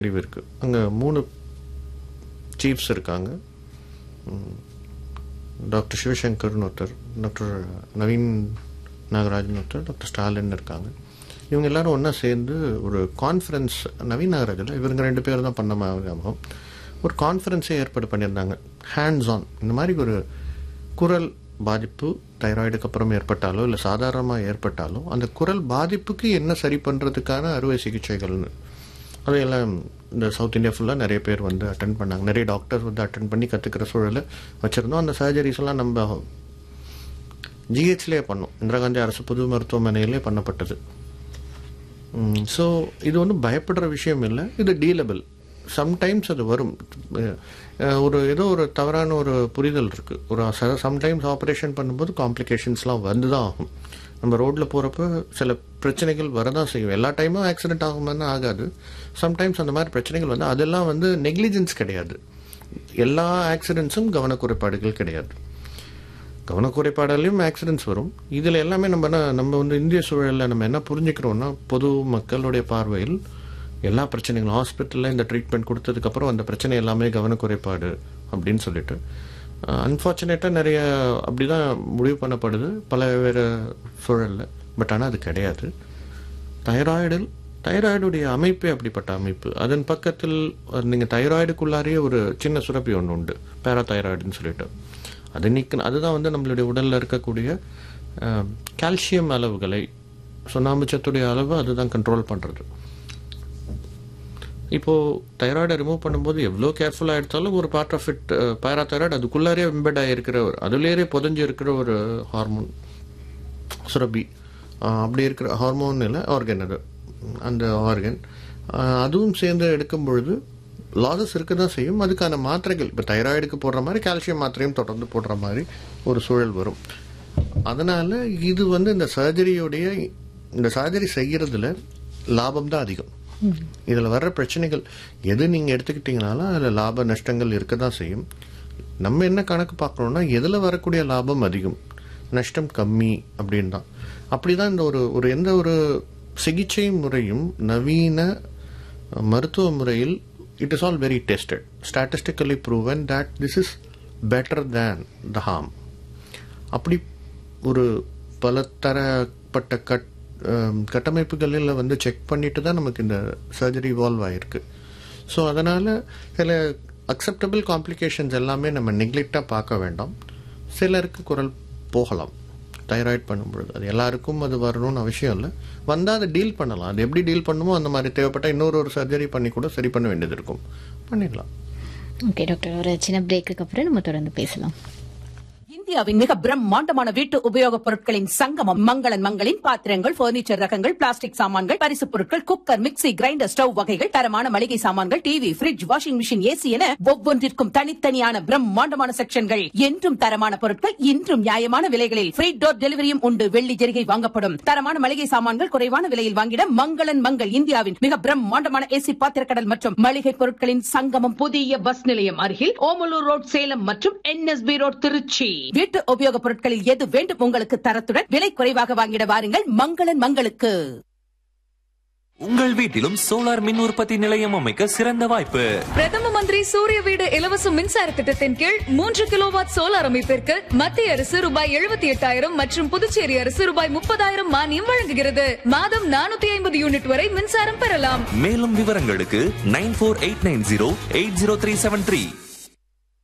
பிரிவு இருக்குது அங்கே மூணு சீஃப்ஸ் இருக்காங்க ம், டாக்டர் சிவசங்கர்னு ஒருத்தர் டாக்டர் நவீன் நாகராஜன் ஒருத்தர் டாக்டர் ஸ்டாலின் இருக்காங்க இவங்க எல்லாரும் ஒன்றா சேர்ந்து ஒரு கான்ஃபரன்ஸ் நவீன் நாகராஜில் இவங்க ரெண்டு பேர் தான் பண்ண மாதிரி ஞாபகம் ஒரு கான்ஃபரன்ஸே ஏற்பாடு பண்ணியிருந்தாங்க ஹேண்ட்ஸ் ஆன் இந்த மாதிரி ஒரு குரல் பாதிப்பு தைராய்டுக்கு அப்புறம் ஏற்பட்டாலோ இல்லை சாதாரணமாக ஏற்பட்டாலோ அந்த குரல் பாதிப்புக்கு என்ன சரி பண்ணுறதுக்கான அறுவை சிகிச்சைகள்னு அதையெல்லாம் இந்த சவுத் இந்தியா ஃபுல்லாக நிறைய பேர் வந்து அட்டன் பண்ணாங்க நிறைய டாக்டர்ஸ் வந்து அட்டன் பண்ணி கற்றுக்கிற சூழலை வச்சுருந்தோம் அந்த சர்ஜரிஸ் எல்லாம் நம்ம ஜிஹெச்லேயே பண்ணோம் இந்திரா காந்தி அரசு பொது மருத்துவமனையிலே பண்ணப்பட்டது ஸோ இது ஒன்றும் பயப்படுற விஷயம் இல்லை இது டீலபிள் சம்டைம்ஸ் அது வரும் அஹ் ஒரு ஏதோ ஒரு தவறான ஒரு புரிதல் இருக்குது ஒரு சம்டைம்ஸ் ஆப்ரேஷன் பண்ணும்போது காம்ப்ளிகேஷன்ஸ்லாம் வந்து தான் ஆகும் நம்ம ரோட்டில் போகிறப்ப சில பிரச்சனைகள் வரதான் செய்யும் எல்லா டைமும் ஆக்சிடென்ட் ஆகுமான்னு ஆகாது சம்டைம்ஸ் அந்த மாதிரி பிரச்சனைகள் வந்து அதெல்லாம் வந்து நெக்லிஜென்ஸ் கிடையாது எல்லா ஆக்சிடென்ட்ஸும் கவனக்குறைபாடுகள் கிடையாது கவனக்குறைபாடாலையும் ஆக்சிடென்ட்ஸ் வரும் இதில் எல்லாமே நம்ம என்ன நம்ம வந்து இந்திய சூழலில் நம்ம என்ன புரிஞ்சுக்கிறோம்னா பொது மக்களுடைய பார்வையில் எல்லா பிரச்சனைகளும் ஹாஸ்பிட்டலில் இந்த ட்ரீட்மெண்ட் கொடுத்ததுக்கப்புறம் அந்த பிரச்சனை எல்லாமே கவனக்குறைபாடு அப்படின்னு சொல்லிட்டு அன்ஃபார்ச்சுனேட்டாக நிறைய அப்படி தான் முடிவு பண்ணப்படுது பல வேறு சூழலில் பட் ஆனால் அது கிடையாது தைராய்டில் தைராய்டுடைய அமைப்பே அப்படிப்பட்ட அமைப்பு அதன் பக்கத்தில் நீங்கள் தைராய்டுக்குள்ளாரே ஒரு சின்ன சுரப்பி ஒன்று உண்டு பேராதைராய்டுன்னு சொல்லிட்டு அது நீக்க அதுதான் வந்து நம்மளுடைய உடலில் இருக்கக்கூடிய கால்சியம் அளவுகளை சுண்ணாம்புச்சத்துடைய அளவு அதுதான் கண்ட்ரோல் பண்ணுறது இப்போது தைராய்டை ரிமூவ் பண்ணும்போது எவ்வளோ கேர்ஃபுல்லாக எடுத்தாலும் ஒரு பார்ட் ஆஃப் இட் பேராதைராய்டு அதுக்குள்ளாரே எம்பெட் ஆகிருக்கிற ஒரு அதுலேயே புதஞ்சு இருக்கிற ஒரு ஹார்மோன் சுரபி ஆஹ் அப்படி இருக்கிற ஹார்மோன் இல்லை ஆர்கன் அது அந்த ஆர்கன் அதுவும் சேர்ந்து எடுக்கும் பொழுது லாசஸ் இருக்க தான் செய்யும் அதுக்கான மாத்திரைகள் இப்போ தைராய்டுக்கு போடுற மாதிரி கால்சியம் மாத்திரையும் தொடர்ந்து போடுற மாதிரி ஒரு சூழல் வரும் அதனால இது வந்து இந்த சர்ஜரியோடைய இந்த சர்ஜரி செய்யறதுல லாபம் தான் அதிகம் இதில் வர்ற பிரச்சனைகள் எது நீங்கள் எடுத்துக்கிட்டீங்கனாலும் அதில் லாப நஷ்டங்கள் இருக்க தான் செய்யும் நம்ம என்ன கணக்கு பார்க்குறோம்னா எதில் வரக்கூடிய லாபம் அதிகம் நஷ்டம் கம்மி அப்படின்னு தான் அப்படி தான் இந்த ஒரு ஒரு எந்த ஒரு சிகிச்சை முறையும் நவீன மருத்துவ முறையில் it is all very tested statistically proven that this is better than the harm அப்படி ஒரு பல தரப்பட்ட கட் அஹ், கட்டமைப்புகளில் வந்து செக் பண்ணிட்டு தான் நமக்கு இந்த சர்ஜரி இவால்வ் ஆயிருக்கு ஸோ அதனால் சில அக்செப்டபிள் காம்ப்ளிகேஷன்ஸ் எல்லாமே நம்ம நெக்லெக்டாக பார்க்க வேண்டாம் சிலருக்கு குரல் போகலாம் தைராய்டு பண்ணும்பொழுது அது எல்லாருக்கும் அது வரணும்னு அவசியம் இல்லை வந்தால் அதை டீல் பண்ணலாம் அது எப்படி டீல் பண்ணுமோ அந்த மாதிரி தேவைப்பட்டால் இன்னொரு ஒரு சர்ஜரி பண்ணி கூட சரி பண்ண வேண்டியது இருக்கும் பண்ணிடலாம் ஓகே டாக்டர் ஒரு சின்ன பிரேக்குக்கு அப்புறம் நம்ம தொடர்ந்து பேசலாம் இந்தியாவின் மிக பிரம்மாண்டமான வீட்டு உபயோகப் பொருட்களின் சங்கமம் மங்களன் மங்களின் பாத்திரங்கள் பர்னிச்சர் ரகங்கள் பிளாஸ்டிக் சாமான்கள் பரிசுப் பொருட்கள் குக்கர் மிக்ஸி கிரைண்டர் ஸ்டவ் வகைகள் தரமான மளிகை சாமான்கள் TV fridge washing machine AC என ஒவ்வொன்றிற்கும் தனித்தனியான பிரம்மாண்டமான செக்ஷன்கள் என்றும் தரமான பொருட்கள் இன்றும் நியாயமான விலைகளில் ஃப்ரீ டோர் டெலிவரியும் உண்டு வெள்ளி ஜெரிகை வாங்கப்படும் தரமான மளிகை சாமான்கள் குறைவான விலையில் வாங்கிட மங்களன் மங்கள் இந்தியாவின் மிக பிரம்மாண்டமான ஏசி பாத்திரக்கடல் மற்றும் மளிகை பொருட்களின் சங்கமம் புதிய பஸ் நிலையம் அருகில் ஓமலூர் ரோட் சேலம் மற்றும் என்எஸ்பி ரோட் திருச்சி வீட்டு உபயோகப் பொருட்களில் எது வேண்டும் உங்களுக்கு தரத்துடன் விலை குறைவாக வாங்கிட வாருங்கள் மங்களன் மங்களுக்கு உங்கள் வீட்டிலும் சோலார் மின் உற்பத்தி நிலையம் அமைக்க சிறந்த வாய்ப்பு பிரதம மந்திரி சூரிய வீடு இலவச மின்சார திட்டத்தின் கீழ் மூன்று கிலோவாட் சோலார் அமைப்பிற்கு மத்திய அரசு ரூபாய் எழுபத்தி எட்டாயிரம் மற்றும் புதுச்சேரி அரசு ரூபாய் முப்பதாயிரம் மானியம் வழங்குகிறது மாதம் நானூத்தி ஐம்பது யூனிட் வரை மின்சாரம் பெறலாம் மேலும் விவரங்களுக்கு nine four eight nine zero eight zero three seven three